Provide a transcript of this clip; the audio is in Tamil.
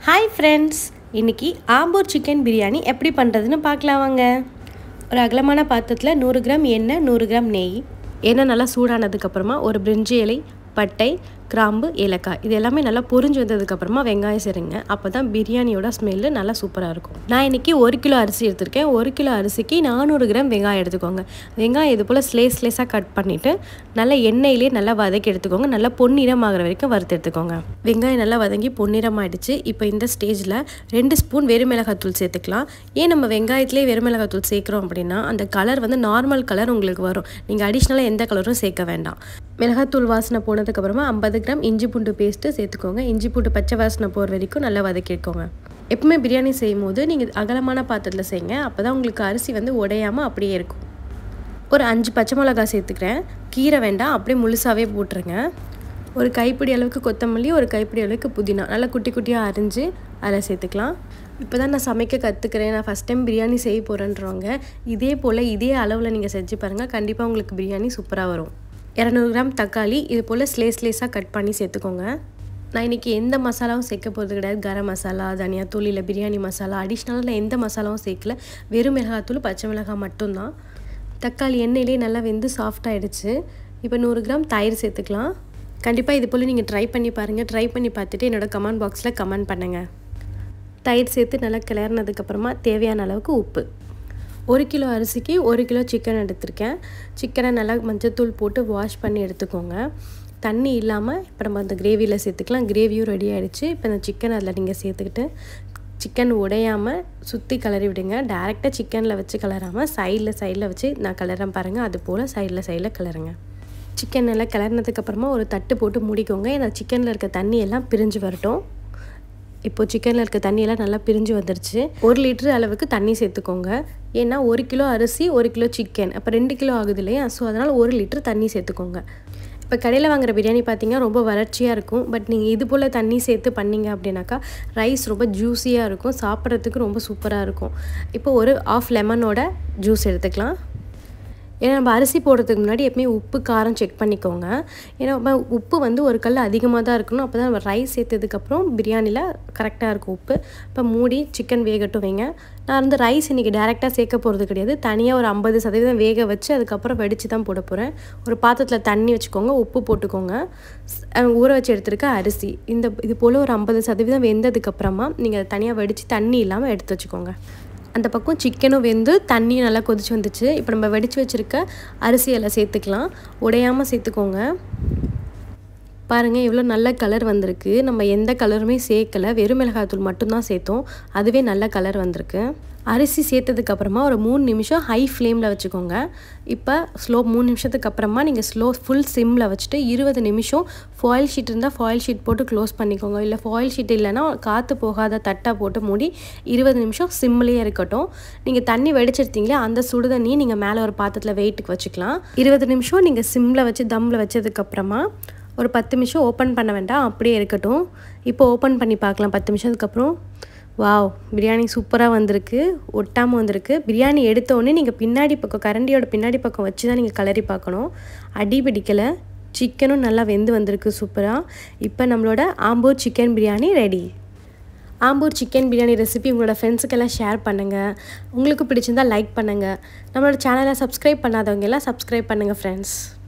ஹாய் ஃப்ரெண்ட்ஸ் இன்னைக்கு ஆம்பூர் சிக்கன் பிரியாணி எப்படி பண்ணுறதுன்னு பார்க்கலாம் வாங்க ஒரு அகலமான பாத்திரத்தில் நூறு கிராம் எண்ணெய் நூறு கிராம் நெய் எண்ணெய் நல்லா சூடானதுக்கப்புறமா ஒரு பிரிஞ்சி இலை பட்டை கிராம்பு ஏலக்காய் இது எல்லாமே நல்லா பொரிஞ்சு வந்ததுக்கப்புறமா வெங்காயம் சேருங்க அப்போ தான் பிரியாணியோட ஸ்மெல்லு நல்லா சூப்பராக இருக்கும் நான் இன்றைக்கி ஒரு கிலோ அரிசி எடுத்திருக்கேன் ஒரு கிலோ அரிசிக்கு நானூறு கிராம் வெங்காயம் எடுத்துக்கோங்க வெங்காயம் இது போல் ஸ்லேஸ் ஸ்லேஸாக கட் பண்ணிவிட்டு நல்லா எண்ணெயிலே நல்லா வதக்கி எடுத்துக்கோங்க நல்லா பொன்னிறம் ஆகிற வரைக்கும் வறுத்து எடுத்துக்கோங்க வெங்காயம் நல்லா வதங்கி பொன்னிறம் ஆயிடுச்சு இப்போ இந்த ஸ்டேஜில் ரெண்டு ஸ்பூன் வெறுமிளகாத்தூள் சேர்த்துக்கலாம் ஏன் நம்ம வெங்காயத்துலேயே வெறுமிளகாத்தூள் சேர்க்குறோம் அப்படின்னா அந்த கலர் வந்து நார்மல் கலர் உங்களுக்கு வரும் நீங்கள் அடிஷ்னலாக எந்த கலரும் சேர்க்க வேண்டாம் மிளகாத்தூள் வாசனை போனதுக்கப்புறமா ஐம்பது கிராம் இஞ்சி பூண்டு பேஸ்ட்டு சேர்த்துக்கோங்க இஞ்சி பூண்டு பச்சை வாசனை போகிற வரைக்கும் நல்லா வதக்கிக்கோங்க எப்பவுமே பிரியாணி செய்யும் போது நீங்கள் அகலமான பாத்திரத்தில் செய்யுங்க அப்போ தான் உங்களுக்கு அரிசி வந்து உடையாமல் அப்படியே இருக்கும் ஒரு அஞ்சு பச்சை மிளகாய் சேர்த்துக்கிறேன் கீரை வேண்டாம் அப்படியே முழுசாகவே போட்டுருங்க ஒரு கைப்பிடி அளவுக்கு கொத்தமல்லி ஒரு கைப்பிடி அளவுக்கு புதினா நல்லா குட்டி குட்டியாக அரிஞ்சு அதில் சேர்த்துக்கலாம் இப்போ தான் நான் சமைக்க கற்றுக்கிறேன் நான் ஃபஸ்ட் டைம் பிரியாணி செய்ய போகிறேன்றவங்க இதே போல் இதே அளவில் நீங்கள் செஞ்சு பாருங்கள் கண்டிப்பாக உங்களுக்கு பிரியாணி சூப்பராக வரும் இரநூறு கிராம் தக்காளி இது போல் ஸ்லேஸ் ஸ்லேஸாக கட் பண்ணி சேர்த்துக்கோங்க நான் இன்றைக்கி எந்த மசாலாவும் சேர்க்க போகிறது கிடையாது கரம் மசாலா தனியாத்தூள் இல்லை பிரியாணி மசாலா அடிஷ்னலாக நான் எந்த மசாலாவும் சேர்க்கல வெறும் மிளகாத்தூள் பச்சை மிளகாய் மட்டும்தான் தக்காளி எண்ணெயிலே நல்லா வெந்து சாஃப்ட் ஆகிடுச்சு இப்போ நூறு கிராம் தயிர் சேர்த்துக்கலாம் கண்டிப்பாக இது போல் நீங்கள் ட்ரை பண்ணி பாருங்கள் ட்ரை பண்ணி பார்த்துட்டு என்னோடய கமெண்ட் பாக்ஸில் கமெண்ட் பண்ணுங்கள் தயிர் சேர்த்து நல்லா கிளறினதுக்கப்புறமா தேவையான அளவுக்கு உப்பு ஒரு கிலோ அரிசிக்கு ஒரு கிலோ சிக்கன் எடுத்திருக்கேன் சிக்கனை நல்லா மஞ்சத்தூள் போட்டு வாஷ் பண்ணி எடுத்துக்கோங்க தண்ணி இல்லாமல் இப்போ நம்ம அந்த கிரேவியில் சேர்த்துக்கலாம் கிரேவியும் ரெடி ஆகிடுச்சு இப்போ இந்த சிக்கன் அதில் நீங்கள் சேர்த்துக்கிட்டு சிக்கன் உடையாமல் சுற்றி கிளறி விடுங்க டேரெக்டாக சிக்கனில் வச்சு கிளறாமல் சைடில் சைடில் வச்சு நான் கிளறேன் பாருங்கள் அது போல் சைடில் சைடில் கிளறுங்க சிக்கன் நல்லா கிளறினதுக்கப்புறமா ஒரு தட்டு போட்டு மூடிக்கோங்க ஏன்னா சிக்கனில் இருக்க தண்ணி எல்லாம் பிரிஞ்சு வரட்டும் இப்போது சிக்கனில் இருக்க தண்ணியெல்லாம் நல்லா பிரிஞ்சு வந்துருச்சு ஒரு லிட்டர் அளவுக்கு தண்ணி சேர்த்துக்கோங்க ஏன்னா ஒரு கிலோ அரிசி ஒரு கிலோ சிக்கன் அப்போ ரெண்டு கிலோ ஆகுது இல்லையா ஸோ அதனால் ஒரு லிட்டர் தண்ணி சேர்த்துக்கோங்க இப்போ கடையில் வாங்குற பிரியாணி பார்த்தீங்கன்னா ரொம்ப வறட்சியாக இருக்கும் பட் நீங்கள் இது போல் தண்ணி சேர்த்து பண்ணிங்க அப்படின்னாக்கா ரைஸ் ரொம்ப ஜூஸியாக இருக்கும் சாப்பிட்றதுக்கு ரொம்ப சூப்பராக இருக்கும் இப்போ ஒரு ஆஃப் லெமனோட ஜூஸ் எடுத்துக்கலாம் ஏன்னா நம்ம அரிசி போடுறதுக்கு முன்னாடி எப்பவுமே உப்பு காரம் செக் பண்ணிக்கோங்க ஏன்னா நம்ம உப்பு வந்து ஒரு கல் அதிகமாக தான் இருக்கணும் அப்போ தான் நம்ம ரைஸ் சேர்த்ததுக்கப்புறம் பிரியாணியில் கரெக்டாக இருக்கும் உப்பு இப்போ மூடி சிக்கன் வேகட்டும் வைங்க நான் வந்து ரைஸ் இன்றைக்கி டேரெக்டாக சேர்க்க போகிறது கிடையாது தனியாக ஒரு ஐம்பது சதவீதம் வேக வச்சு அதுக்கப்புறம் வெடித்து தான் போட போகிறேன் ஒரு பாத்திரத்தில் தண்ணி வச்சுக்கோங்க உப்பு போட்டுக்கோங்க ஊற வச்சு எடுத்துருக்க அரிசி இந்த இது போல் ஒரு ஐம்பது சதவீதம் வெந்ததுக்கப்புறமா நீங்கள் தனியாக வெடித்து தண்ணி இல்லாமல் எடுத்து வச்சுக்கோங்க அந்த பக்கம் சிக்கனும் வெந்து தண்ணியும் நல்லா கொதிச்சு வந்துச்சு இப்போ நம்ம வெடித்து வச்சுருக்க அரிசியெல்லாம் சேர்த்துக்கலாம் உடையாமல் சேர்த்துக்கோங்க பாருங்கள் எவ்வளோ நல்ல கலர் வந்திருக்கு நம்ம எந்த கலருமே சேர்க்கலை வெறும் மிளகாய்த்தூள் மட்டும்தான் சேர்த்தோம் அதுவே நல்ல கலர் வந்திருக்கு அரிசி சேர்த்ததுக்கப்புறமா ஒரு மூணு நிமிஷம் ஹை ஃப்ளேமில் வச்சுக்கோங்க இப்போ ஸ்லோ மூணு நிமிஷத்துக்கு அப்புறமா நீங்கள் ஸ்லோ ஃபுல் சிம்மில் வச்சுட்டு இருபது நிமிஷம் ஃபாயில் ஷீட் இருந்தால் ஃபாயில் ஷீட் போட்டு க்ளோஸ் பண்ணிக்கோங்க இல்லை ஃபாயில் ஷீட் இல்லைன்னா காற்று போகாத தட்டாக போட்டு மூடி இருபது நிமிஷம் சிம்லேயே இருக்கட்டும் நீங்கள் தண்ணி வெடிச்சிருத்தீங்களே அந்த சுடு தண்ணியை நீங்கள் மேலே ஒரு பாத்திரத்தில் வெயிட்டுக்கு வச்சுக்கலாம் இருபது நிமிஷம் நீங்கள் சிம்மில் வச்சு தம்மில் வச்சதுக்கப்புறமா ஒரு பத்து நிமிஷம் ஓப்பன் பண்ண வேண்டாம் அப்படியே இருக்கட்டும் இப்போ ஓப்பன் பண்ணி பார்க்கலாம் பத்து நிமிஷத்துக்கப்புறம் வாவ் பிரியாணி சூப்பராக வந்திருக்கு ஒட்டாமல் வந்திருக்கு பிரியாணி எடுத்தோடனே நீங்கள் பின்னாடி பக்கம் கரண்டியோட பின்னாடி பக்கம் வச்சு தான் நீங்கள் கலரி பார்க்கணும் அடி பிடிக்கலை சிக்கனும் நல்லா வெந்து வந்திருக்கு சூப்பராக இப்போ நம்மளோட Ambur chicken biryani ready Ambur chicken biryani recipe உங்களோட ஃப்ரெண்ட்ஸுக்கெல்லாம் ஷேர் பண்ணுங்கள் உங்களுக்கு பிடிச்சிருந்தால் லைக் பண்ணுங்கள் நம்மளோட சேனலை சப்ஸ்கிரைப் பண்ணாதவங்க எல்லாம் சப்ஸ்கிரைப் பண்ணுங்கள் ஃப்ரெண்ட்ஸ்